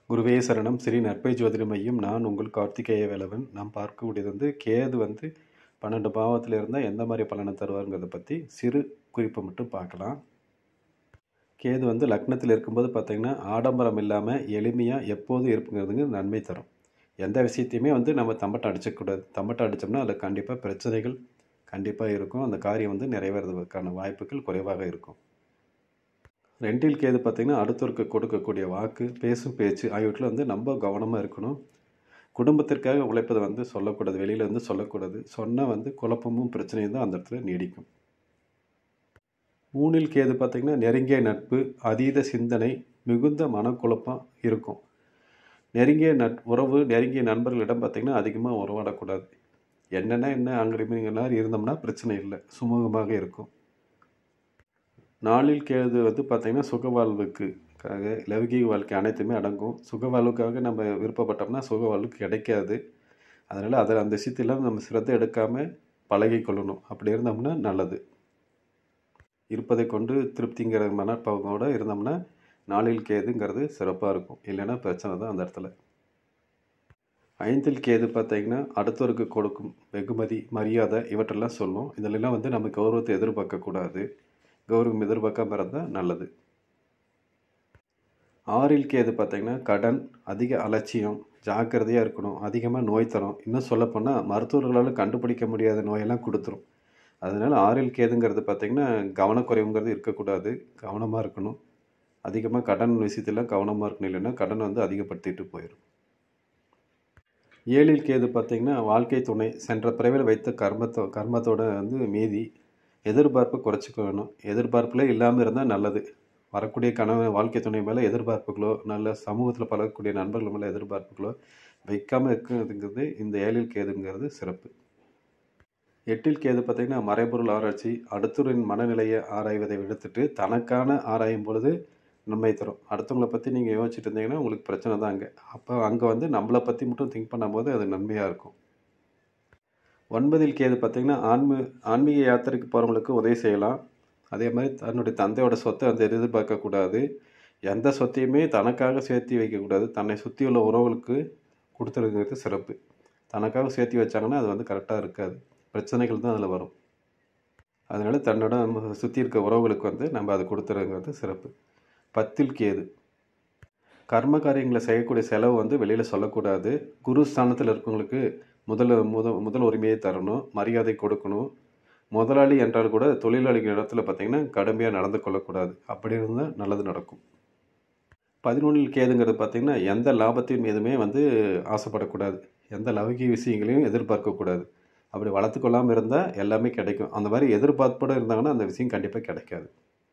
குருவே சரணம் ஸ்ரீ நற்பை ஜோதிட மையம் நான் உங்கள் கார்த்திகேய வேலவன் நாம் பார்க்கக்கூடியது வந்து கேது வந்து பன்னெண்டு பாவத்தில் இருந்தால் எந்த மாதிரி பலனை தருவாருங்கிறத பற்றி சிறு குறிப்பை மட்டும் பார்க்கலாம் கேது வந்து லக்னத்தில் இருக்கும்போது பார்த்திங்கன்னா ஆடம்பரம் இல்லாமல் எளிமையாக எப்போதும் இருப்புங்கிறதுங்க நன்மை தரும் எந்த விஷயத்தையுமே வந்து நம்ம தம்பட்டம் அடிச்சக்கூடாது தம்பட்டம் அடித்தோம்னா அதில் கண்டிப்பாக பிரச்சனைகள் கண்டிப்பாக இருக்கும் அந்த காரியம் வந்து நிறைவேறதுக்கான வாய்ப்புகள் குறைவாக இருக்கும் ரெண்டில் கேது பார்த்திங்கன்னா அடுத்தவருக்கு கொடுக்கக்கூடிய வாக்கு பேசும் பேச்சு ஆகியவற்றில் வந்து ரொம்ப கவனமாக இருக்கணும் குடும்பத்திற்காக உழைப்பதை வந்து சொல்லக்கூடாது வெளியில் வந்து சொல்லக்கூடாது சொன்னால் வந்து குழப்பமும் பிரச்சனையும் தான் அந்த இடத்துல நீடிக்கும் மூணில் கேது பார்த்திங்கன்னா நெருங்கிய நட்பு அதீத சிந்தனை மிகுந்த மனக்குழப்பம் இருக்கும் நெருங்கிய நட் உறவு நெருங்கிய நண்பர்களிடம் பார்த்திங்கன்னா அதிகமாக உறவாடக்கூடாது என்னென்ன என்ன அங்கே இருந்தோம்னா பிரச்சனை இல்லை சுமூகமாக இருக்கும் நாளில் கேது வந்து பார்த்திங்கன்னா சுக வாழ்வுக்குக்காக லௌகீக வாழ்க்கை அனைத்துமே அடங்கும் சுக வாழ்வுக்காக நம்ம விருப்பப்பட்டோம்னா சுக வாழ்வு கிடைக்காது அதனால் அதில் அந்த விஷயத்தெல்லாம் நம்ம சிரத்தை எடுக்காமல் பழகி கொள்ளணும் அப்படி இருந்தோம்னா நல்லது இருப்பதை கொண்டு திருப்திங்கிற மனப்பாவோடு இருந்தோம்னா நாளில் கேதுங்கிறது சிறப்பாக இருக்கும் இல்லைன்னா பிரச்சனை தான் அந்த இடத்துல ஐந்தில் கேது பார்த்தீங்கன்னா அடுத்தவருக்கு கொடுக்கும் வெகுமதி மரியாதை இவற்றெல்லாம் சொல்லும் இதிலெல்லாம் வந்து நம்ம கௌரவத்தை எதிர்பார்க்கக்கூடாது கௌரவம் எதிர்பார்க்காம இருந்தால் நல்லது ஆறில் கேது பார்த்திங்கன்னா கடன் அதிக அலட்சியம் ஜாக்கிரதையாக இருக்கணும் அதிகமாக நோய் தரும் இன்னும் சொல்லப்போனால் மருத்துவர்களால் கண்டுபிடிக்க முடியாத நோயெல்லாம் கொடுத்துரும் அதனால் ஆறில் கேதுங்கிறது பார்த்திங்கன்னா கவனக்குறைவுங்கிறது இருக்கக்கூடாது கவனமாக இருக்கணும் அதிகமாக கடன் விஷயத்தில் கவனமாக இருக்கணும் இல்லைன்னா கடனை வந்து அதிகப்படுத்திட்டு போயிடும் ஏழில் கேது பார்த்திங்கன்னா வாழ்க்கை துணை சென்ற பிறவில் வைத்த கர்மத்தோ கர்மத்தோட வந்து மீதி எதிர்பார்ப்பு குறைச்சிக்கணும் எதிர்பார்ப்பில் இல்லாமல் இருந்தால் நல்லது வரக்கூடிய கனவு வாழ்க்கை துணை மேலே எதிர்பார்ப்புகளோ நல்ல சமூகத்தில் பழகக்கூடிய நண்பர்கள் மேலே எதிர்பார்ப்புகளோ வைக்காமல் இருக்கிறதுங்கிறது இந்த ஏழில் கேதுங்கிறது சிறப்பு எட்டில் கேது பார்த்திங்கன்னா மறைபொருள் ஆராய்ச்சி அடுத்தவரின் மனநிலையை ஆராய்வதை விடுத்துட்டு தனக்கான ஆராயும் பொழுது நன்மை தரும் அடுத்தவங்களை பற்றி நீங்கள் யோசிச்சுட்டு இருந்தீங்கன்னா உங்களுக்கு பிரச்சனை தான் அங்கே அப்போ அங்கே வந்து நம்மளை பற்றி மட்டும் திங்க் பண்ணும்போது அது நன்மையாக இருக்கும் ஒன்பதில் கேது பார்த்திங்கன்னா ஆன்மீ ஆன்மீக யாத்திரைக்கு போகிறவங்களுக்கு உதவி செய்யலாம் அதே மாதிரி தன்னுடைய தந்தையோட சொத்தை வந்து எதிர்பார்க்கக்கூடாது எந்த சொத்தையுமே தனக்காக சேர்த்து வைக்கக்கூடாது தன்னை சுற்றியுள்ள உறவுகளுக்கு கொடுத்துருங்கிறது சிறப்பு தனக்காக சேர்த்து வச்சாங்கன்னா அது வந்து கரெக்டாக இருக்காது பிரச்சனைகள் தான் அதில் வரும் அதனால் தன்னோட சுற்றி இருக்க உறவுகளுக்கு வந்து நம்ம அதை கொடுத்துருங்கிறது சிறப்பு பத்தில் கேது கர்ம காரியங்களை செய்யக்கூடிய செலவு வந்து வெளியில் சொல்லக்கூடாது குரு ஸ்தானத்தில் இருக்கவங்களுக்கு முதல் முத முதல் உரிமையை தரணும் மரியாதை கொடுக்கணும் முதலாளி என்றால் கூட தொழிலாளிகள் இடத்துல பார்த்திங்கன்னா கடுமையாக நடந்து கொள்ளக்கூடாது அப்படி இருந்தால் நல்லது நடக்கும் பதினொன்றில் கேதுங்கிறது பார்த்திங்கன்னா எந்த லாபத்தின் மீதுமே வந்து ஆசைப்படக்கூடாது எந்த லௌகிக விஷயங்களையும் எதிர்பார்க்கக்கூடாது அப்படி வளர்த்து கொள்ளாமல் இருந்தால் எல்லாமே கிடைக்கும் அந்த மாதிரி எதிர்பார்ப்போடு இருந்தாங்கன்னா அந்த விஷயம் கண்டிப்பாக கிடைக்காது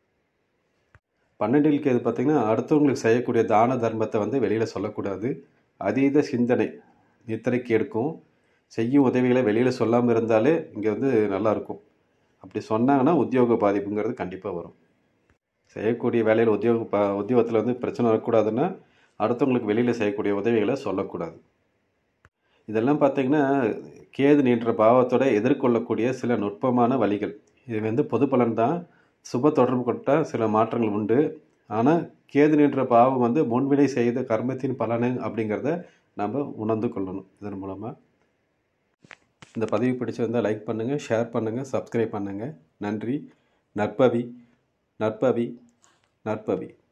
பன்னெண்டில் கேது பார்த்திங்கன்னா அடுத்தவங்களுக்கு செய்யக்கூடிய தான தர்மத்தை வந்து வெளியில் சொல்லக்கூடாது அதீத சிந்தனை நித்திரைக்கு எடுக்கும் செய்யும் உதவிகளை வெளியில் சொல்லாமல் இருந்தாலே இங்கே வந்து நல்லாயிருக்கும் அப்படி சொன்னாங்கன்னா உத்தியோக பாதிப்புங்கிறது கண்டிப்பாக வரும் செய்யக்கூடிய வேலையில் உத்தியோக ப உத்தியோகத்தில் வந்து பிரச்சனை வரக்கூடாதுன்னா அடுத்தவங்களுக்கு வெளியில் செய்யக்கூடிய உதவிகளை சொல்லக்கூடாது இதெல்லாம் பார்த்திங்கன்னா கேது நீன்ற பாவத்தோட எதிர்கொள்ளக்கூடிய சில நுட்பமான வழிகள் இது வந்து பொது பலன் தான் சுப தொடர்பு கொண்ட சில மாற்றங்கள் உண்டு ஆனால் கேது நின்ற பாவம் வந்து முன்வினை செய்த கர்மத்தின் பலனு அப்படிங்கிறத நம்ம உணர்ந்து கொள்ளணும் இதன் மூலமாக இந்த பதிவு பிடிச்சி வந்தால் லைக் பண்ணுங்கள் ஷேர் பண்ணுங்கள் சப்ஸ்கிரைப் பண்ணுங்கள் நன்றி நற்பவி நற்பவி நற்பவி